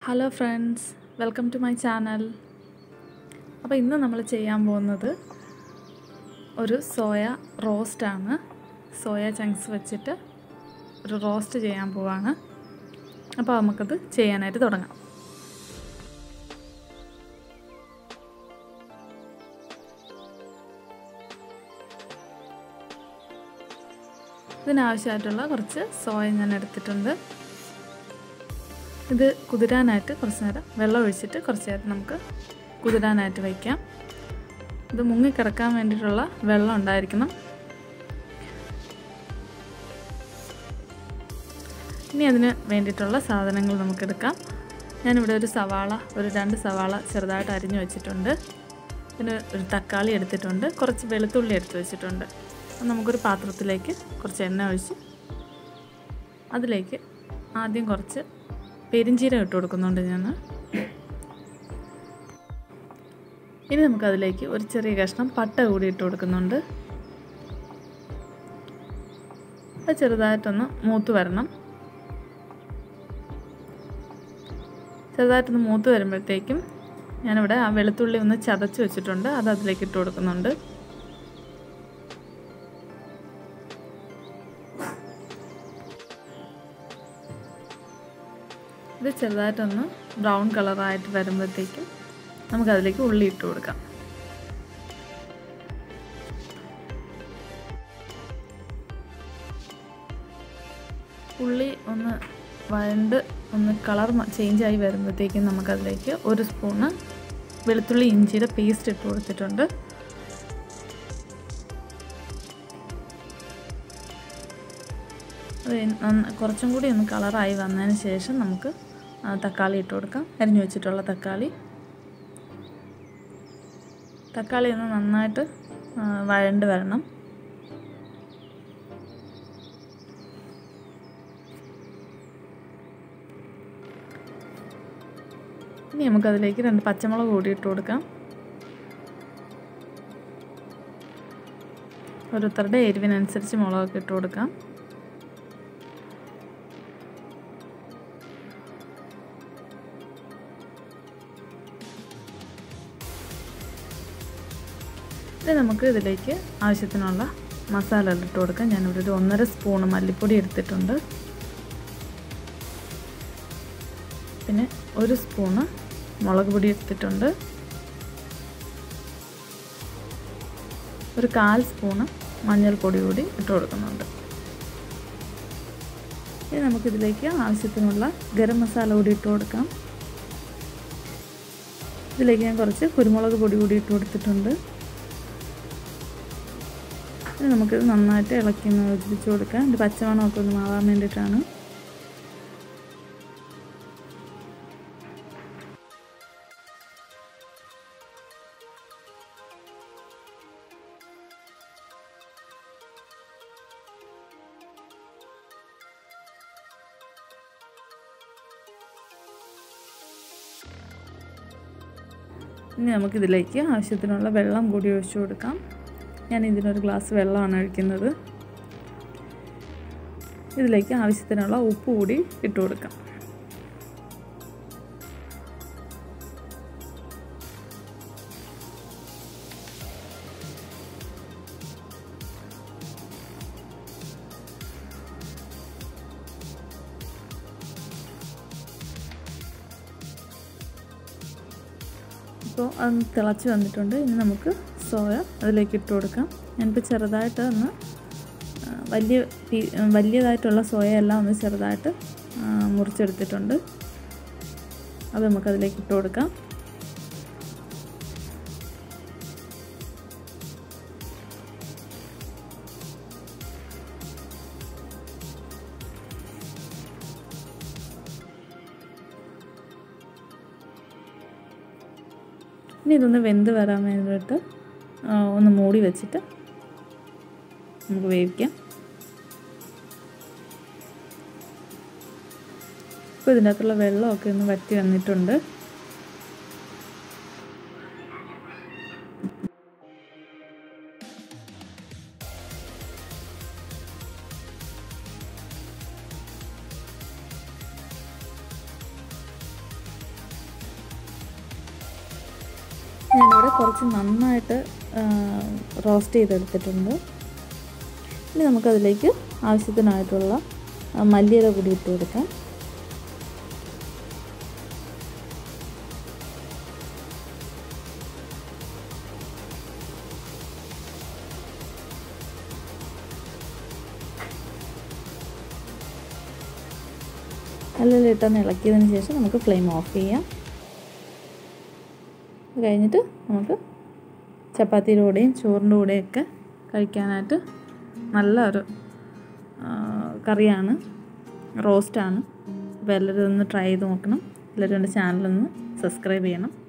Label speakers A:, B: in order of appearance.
A: hello friends welcome to my channel അപ്പോൾ ഇന്ന് നമ്മൾ ചെയ്യാൻ പോകുന്നത് ഒരു സോയ റോസ്റ്റാണ് സോയ ചങ്ക്സ് വെച്ചിട്ട് ഒരു റോസ്റ്റ് ചെയ്യാൻ പോവാണ് അപ്പോൾ നമുക്കത് ചെയ്യാനായിട്ട് തുടങ്ങാം ഇതിനാവശ്യമായിട്ടുള്ള കുറച്ച് സോയ ഞാൻ എടുത്തിട്ടുണ്ട് ഇത് കുതിരാനായിട്ട് കുറച്ച് നേരം വെള്ളം ഒഴിച്ചിട്ട് കുറച്ച് നേരം നമുക്ക് കുതിരാനായിട്ട് വയ്ക്കാം ഇത് മുങ്ങിക്കിടക്കാൻ വേണ്ടിയിട്ടുള്ള വെള്ളം ഉണ്ടായിരിക്കണം ഇനി അതിന് വേണ്ടിയിട്ടുള്ള സാധനങ്ങൾ നമുക്കെടുക്കാം ഞാനിവിടെ ഒരു സവാള ഒരു രണ്ട് സവാള ചെറുതായിട്ട് അരിഞ്ഞു വെച്ചിട്ടുണ്ട് പിന്നെ ഒരു തക്കാളി എടുത്തിട്ടുണ്ട് കുറച്ച് വെളുത്തുള്ളി എടുത്ത് വെച്ചിട്ടുണ്ട് അത് നമുക്കൊരു പാത്രത്തിലേക്ക് കുറച്ച് എണ്ണ ഒഴിച്ച് അതിലേക്ക് ആദ്യം കുറച്ച് പെരിഞ്ചീരകം ഇട്ട് കൊടുക്കുന്നുണ്ട് ഞാൻ ഇനി നമുക്കതിലേക്ക് ഒരു ചെറിയ കഷ്ണം പട്ട കൂടി ഇട്ട് കൊടുക്കുന്നുണ്ട് അത് ചെറുതായിട്ടൊന്ന് മൂത്ത് വരണം ചെറുതായിട്ടൊന്ന് മൂത്ത് വരുമ്പോഴത്തേക്കും ഞാനിവിടെ ആ വെളുത്തുള്ളി ഒന്ന് ചതച്ച് വെച്ചിട്ടുണ്ട് അത് അതിലേക്ക് ഇട്ട് കൊടുക്കുന്നുണ്ട് ഇത് ചെറുതായിട്ടൊന്ന് ബ്രൗൺ കളറായിട്ട് വരുമ്പോഴത്തേക്കും നമുക്കതിലേക്ക് ഉള്ളി ഇട്ട് കൊടുക്കാം ഉള്ളി ഒന്ന് വഴണ്ട് ഒന്ന് കളർ ചേഞ്ചായി വരുമ്പോഴത്തേക്കും നമുക്കതിലേക്ക് ഒരു സ്പൂണ് വെളുത്തുള്ളി ഇഞ്ചിയുടെ പേസ്റ്റ് ഇട്ട് കൊടുത്തിട്ടുണ്ട് അത് കുറച്ചും കൂടി ഒന്ന് കളറായി വന്നതിന് ശേഷം നമുക്ക് തക്കാളി ഇട്ട് കൊടുക്കാം അരിഞ്ഞു വെച്ചിട്ടുള്ള തക്കാളി തക്കാളി ഒന്ന് നന്നായിട്ട് വഴണ്ട് വരണം ഇനി നമുക്കതിലേക്ക് രണ്ട് പച്ചമുളക് കൂടി ഇട്ട് കൊടുക്കാം ഓരോരുത്തരുടെ എരിവിനനുസരിച്ച് മുളകൊക്കെ ഇട്ട് കൊടുക്കാം ഇനി നമുക്ക് ഇതിലേക്ക് ആവശ്യത്തിനുള്ള മസാല ഇട്ട് കൊടുക്കാം ഞാനിവിടെ ഒരു ഒന്നര സ്പൂണ് മല്ലിപ്പൊടി എടുത്തിട്ടുണ്ട് പിന്നെ ഒരു സ്പൂണ് മുളക് പൊടി എടുത്തിട്ടുണ്ട് ഒരു കാൽ സ്പൂണ് മഞ്ഞൾപ്പൊടി കൂടി ഇട്ട് കൊടുക്കുന്നുണ്ട് ഇനി നമുക്കിതിലേക്ക് ആവശ്യത്തിനുള്ള ഗരം മസാല കൂടി ഇട്ട് കൊടുക്കാം ഇതിലേക്ക് ഞാൻ കുറച്ച് കുരുമുളക് പൊടി കൂടി ഇട്ട് കൊടുത്തിട്ടുണ്ട് ഇനി നമുക്കിത് നന്നായിട്ട് ഇളക്കി ഒന്ന് യോജിപ്പിച്ച് കൊടുക്കാം ഇത് പച്ചമണമൊക്കെ ഒന്ന് മാറാൻ വേണ്ടിയിട്ടാണ് ഇനി നമുക്കിതിലേക്ക് ആവശ്യത്തിനുള്ള വെള്ളം കൂടി ഒഴിച്ചു കൊടുക്കാം ഞാൻ ഇതിനൊരു ഗ്ലാസ് വെള്ളമാണ് ഒഴിക്കുന്നത് ഇതിലേക്ക് ആവശ്യത്തിനുള്ള ഉപ്പ് കൂടി ഇട്ട് കൊടുക്കാം ഇപ്പോൾ അത് തിളച്ച് വന്നിട്ടുണ്ട് ഇനി നമുക്ക് സോയ അതിലേക്ക് ഇട്ട് കൊടുക്കാം ഞാനിപ്പോൾ ചെറുതായിട്ട് ഒന്ന് വലിയ വലിയതായിട്ടുള്ള സോയ എല്ലാം ഒന്ന് ചെറുതായിട്ട് മുറിച്ചെടുത്തിട്ടുണ്ട് അത് നമുക്കതിലേക്ക് ഇട്ട് കൊടുക്കാം ഇനി ഇതൊന്ന് വെന്ത് വരാൻ വേണ്ടിയിട്ട് ഒന്ന് മൂടി വെച്ചിട്ട് നമുക്ക് വേവിക്കാം ഇപ്പോൾ ഇതിൻ്റെ അകത്തുള്ള വെള്ളമൊക്കെ ഒന്ന് വറ്റി വന്നിട്ടുണ്ട് ഞാനിവിടെ കുറച്ച് നന്നായിട്ട് റോസ്റ്റ് ചെയ്തെടുത്തിട്ടുണ്ട് ഇനി നമുക്കതിലേക്ക് ആവശ്യത്തിനായിട്ടുള്ള ആ, മല്ലിയില കൂടി ഇട്ട് കൊടുക്കാം നല്ല ഇട്ടൊന്ന് ഇളക്കിയതിന് ശേഷം നമുക്ക് ഫ്ലെയിം ഓഫ് ചെയ്യാം അത് കഴിഞ്ഞിട്ട് നമുക്ക് ചപ്പാത്തിയുടെ കൂടെയും ചോറിൻ്റെ കൂടെയൊക്കെ കഴിക്കാനായിട്ട് നല്ല ഒരു ആ, കറിയാണ് റോസ്റ്റാണ് അപ്പോൾ എല്ലാവരും ഒന്ന് ട്രൈ ചെയ്ത് നോക്കണം എല്ലാവരും എൻ്റെ ചാനലൊന്ന് സബ്സ്ക്രൈബ് ചെയ്യണം